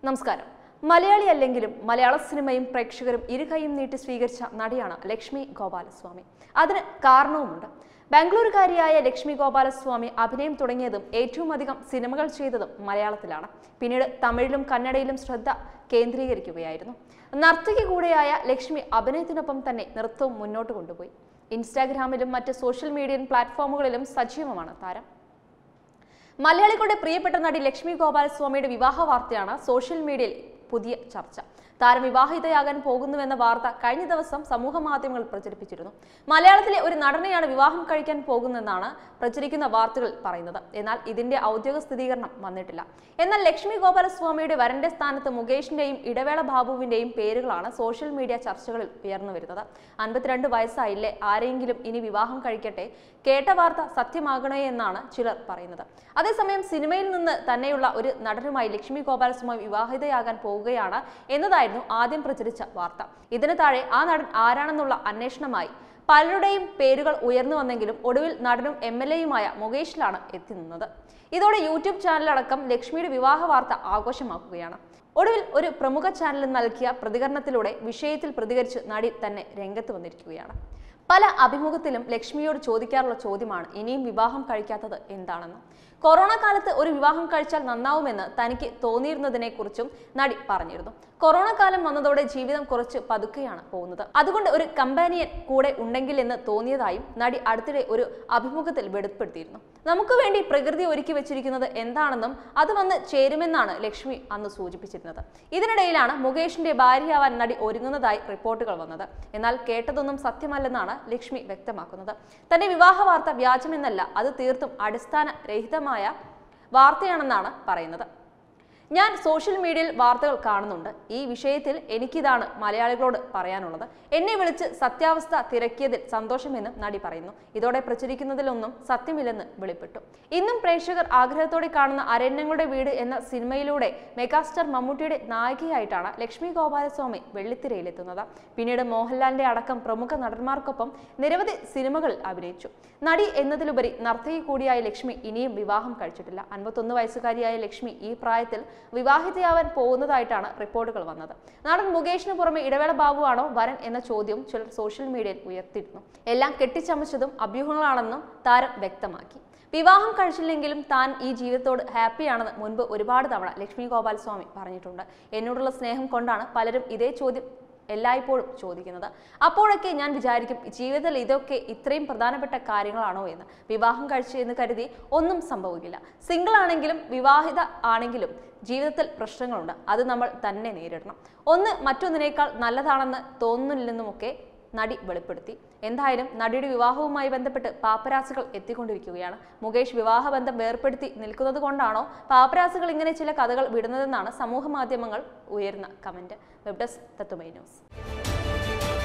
നമസ്കാരം മലയാളി അല്ലെങ്കിലും മലയാള സിനിമയും പ്രേക്ഷകരും ഇരുകൈയും നീട്ടി സ്വീകരിച്ച നടിയാണ് ലക്ഷ്മി ഗോപാലസ്വാമി അതിന് കാരണവുമുണ്ട് ബാംഗ്ലൂരുകാരിയായ ലക്ഷ്മി ഗോപാലസ്വാമി അഭിനയം തുടങ്ങിയതും ഏറ്റവും അധികം സിനിമകൾ ചെയ്തതും മലയാളത്തിലാണ് പിന്നീട് തമിഴിലും കന്നഡയിലും ശ്രദ്ധ കേന്ദ്രീകരിക്കുകയായിരുന്നു നർത്തകി കൂടെയായ ലക്ഷ്മി അഭിനയത്തിനൊപ്പം തന്നെ നൃത്തവും മുന്നോട്ട് കൊണ്ടുപോയി ഇൻസ്റ്റാഗ്രാമിലും മറ്റ് സോഷ്യൽ മീഡിയ പ്ലാറ്റ്ഫോമുകളിലും സജീവമാണ് താരം മലയാളികളുടെ പ്രിയപ്പെട്ട നടി ലക്ഷ്മി ഗോപാലസ്വാമിയുടെ വിവാഹ വാർത്തയാണ് സോഷ്യൽ മീഡിയയിൽ പുതിയ ചർച്ച താരം വിവാഹിതയാകാൻ പോകുന്നുവെന്ന വാർത്ത കഴിഞ്ഞ ദിവസം സമൂഹ മാധ്യമങ്ങളിൽ പ്രചരിപ്പിച്ചിരുന്നു മലയാളത്തിലെ ഒരു നടനെയാണ് വിവാഹം കഴിക്കാൻ പോകുന്നതെന്നാണ് പ്രചരിക്കുന്ന വാർത്തകൾ പറയുന്നത് എന്നാൽ ഇതിന്റെ ഔദ്യോഗിക സ്ഥിരീകരണം വന്നിട്ടില്ല എന്നാൽ ലക്ഷ്മി ഗോപാലസ്വാമിയുടെ വരന്റെ സ്ഥാനത്ത് മുകേഷിന്റെയും ഇടവേള ബാബുവിന്റെയും പേരുകളാണ് സോഷ്യൽ മീഡിയ ചർച്ചകളിൽ ഉയർന്നു വരുന്നത് അൻപത്തിരണ്ട് വയസ്സായില്ലേ ആരെങ്കിലും ഇനി വിവാഹം കഴിക്കട്ടെ കേട്ട വാർത്ത സത്യമാകണേ എന്നാണ് ചിലർ പറയുന്നത് അതേസമയം സിനിമയിൽ നിന്ന് തന്നെയുള്ള ഒരു നടനുമായി ലക്ഷ്മി ഗോപാലസ്വാമി വിവാഹിതയാകാൻ പോവുകയാണ് എന്നതായിരുന്നു ആദ്യം പ്രചരിച്ച വാർത്ത ഇതിന് താഴെ ആ നടൻ ആരാണെന്നുള്ള അന്വേഷണമായി പലരുടെയും പേരുകൾ ഉയർന്നു വന്നെങ്കിലും ഒടുവിൽ നടനും എം എൽ എയുമായ മുകേഷിലാണ് എത്തി നിന്നത് ഇതോടെ യൂട്യൂബ് ചാനലടക്കം ലക്ഷ്മിയുടെ വിവാഹ വാർത്ത ആഘോഷമാക്കുകയാണ് ഒടുവിൽ ഒരു പ്രമുഖ ചാനലിൽ നൽകിയ പ്രതികരണത്തിലൂടെ വിഷയത്തിൽ പ്രതികരിച്ച് നടി തന്നെ രംഗത്ത് വന്നിരിക്കുകയാണ് പല അഭിമുഖത്തിലും ലക്ഷ്മിയോട് ചോദിക്കാറുള്ള ചോദ്യമാണ് ഇനിയും വിവാഹം കഴിക്കാത്തത് എന്താണെന്ന് കൊറോണ കാലത്ത് ഒരു വിവാഹം കഴിച്ചാൽ നന്നാവുമെന്ന് തനിക്ക് തോന്നിയിരുന്നതിനെക്കുറിച്ചും നടി പറഞ്ഞിരുന്നു കൊറോണ കാലം വന്നതോടെ ജീവിതം കുറച്ച് പതുക്കെയാണ് പോകുന്നത് അതുകൊണ്ട് ഒരു കമ്പാനിയൻ കൂടെ ഉണ്ടെങ്കിൽ എന്ന് തോന്നിയതായും നടി അടുത്തിടെ ഒരു അഭിമുഖത്തിൽ വെളിപ്പെടുത്തിയിരുന്നു നമുക്ക് വേണ്ടി പ്രകൃതി ഒരുക്കി വെച്ചിരിക്കുന്നത് എന്താണെന്നും അത് വന്ന് ചേരുമെന്നാണ് ലക്ഷ്മി അന്ന് സൂചിപ്പിച്ചിരുന്നത് ഇതിനിടയിലാണ് മുകേഷിന്റെ ഭാര്യയാവാൻ നടി ഒരുങ്ങുന്നതായി റിപ്പോർട്ടുകൾ വന്നത് എന്നാൽ കേട്ടതൊന്നും സത്യമല്ലെന്നാണ് ലക്ഷ്മി വ്യക്തമാക്കുന്നത് തന്റെ വിവാഹ വാർത്ത വ്യാജമെന്നല്ല അത് തീർത്തും അടിസ്ഥാന രഹിതമായ വാർത്തയാണെന്നാണ് പറയുന്നത് ഞാൻ സോഷ്യൽ മീഡിയയിൽ വാർത്തകൾ കാണുന്നുണ്ട് ഈ വിഷയത്തിൽ എനിക്കിതാണ് മലയാളികളോട് പറയാനുള്ളത് എന്നെ വിളിച്ച് സത്യാവസ്ഥ തിരക്കിയതിൽ സന്തോഷമെന്നും നടി പറയുന്നു ഇതോടെ പ്രചരിക്കുന്നതിലൊന്നും സത്യമില്ലെന്ന് വെളിപ്പെട്ടു ഇന്നും പ്രേക്ഷകർ ആഗ്രഹത്തോടെ കാണുന്ന അരണ്യങ്ങളുടെ വീട് എന്ന സിനിമയിലൂടെ മെഗാസ്റ്റാർ മമ്മൂട്ടിയുടെ നായികയായിട്ടാണ് ലക്ഷ്മി ഗോപാലസ്വാമി വെള്ളിത്തിരയിലെത്തുന്നത് പിന്നീട് മോഹൻലാലിന്റെ അടക്കം പ്രമുഖ നടന്മാർക്കൊപ്പം നിരവധി സിനിമകളിൽ അഭിനയിച്ചു നടി എന്നതിലുപരി നർത്തകി കൂടിയായ ലക്ഷ്മി ഇനിയും വിവാഹം കഴിച്ചിട്ടില്ല അൻപത്തൊന്ന് വയസ്സുകാരിയായ ലക്ഷ്മി ഈ പ്രായത്തിൽ വിവാഹിതയാവാൻ പോകുന്നതായിട്ടാണ് റിപ്പോർട്ടുകൾ വന്നത് നടൻ മുകേഷിന് പുറമെ ഇടവേള ബാബുവാണോ വരൻ എന്ന ചോദ്യവും ചിലർ സോഷ്യൽ മീഡിയയിൽ ഉയർത്തിയിരുന്നു എല്ലാം കെട്ടിച്ചമച്ചതും അഭ്യൂഹങ്ങളാണെന്നും താരം വ്യക്തമാക്കി വിവാഹം കഴിച്ചില്ലെങ്കിലും താൻ ഈ ജീവിതത്തോട് ഹാപ്പിയാണെന്ന് മുൻപ് ഒരുപാട് തവണ ലക്ഷ്മി ഗോപാലസ്വാമി പറഞ്ഞിട്ടുണ്ട് എന്നോടുള്ള സ്നേഹം കൊണ്ടാണ് പലരും ഇതേ ചോദ്യം എല്ലായ്പ്പോഴും ചോദിക്കുന്നത് അപ്പോഴൊക്കെ ഞാൻ വിചാരിക്കും ജീവിതത്തിൽ ഇതൊക്കെ ഇത്രയും പ്രധാനപ്പെട്ട കാര്യങ്ങളാണോ എന്ന് വിവാഹം കഴിച്ചു എന്ന് കരുതി ഒന്നും സംഭവിക്കില്ല സിംഗിൾ ആണെങ്കിലും വിവാഹിത ആണെങ്കിലും ജീവിതത്തിൽ പ്രശ്നങ്ങളുണ്ട് അത് നമ്മൾ തന്നെ നേരിടണം ഒന്ന് മറ്റൊന്നിനേക്കാൾ നല്ലതാണെന്ന് തോന്നുന്നില്ലെന്നുമൊക്കെ നടി വെളിപ്പെടുത്തി എന്തായാലും നടിയുടെ വിവാഹവുമായി ബന്ധപ്പെട്ട് പാപ്പരാസുകൾ എത്തിക്കൊണ്ടിരിക്കുകയാണ് മുകേഷ് വിവാഹബന്ധം വേർപ്പെടുത്തി നിൽക്കുന്നത് കൊണ്ടാണോ പാപ്പരാസുകൾ ഇങ്ങനെ ചില കഥകൾ വിടുന്നതെന്നാണ് സമൂഹ മാധ്യമങ്ങൾ ഉയർന്ന കമന്റ് വെബ് ഡെസ്ക് തത്തുമൈ ന്യൂസ്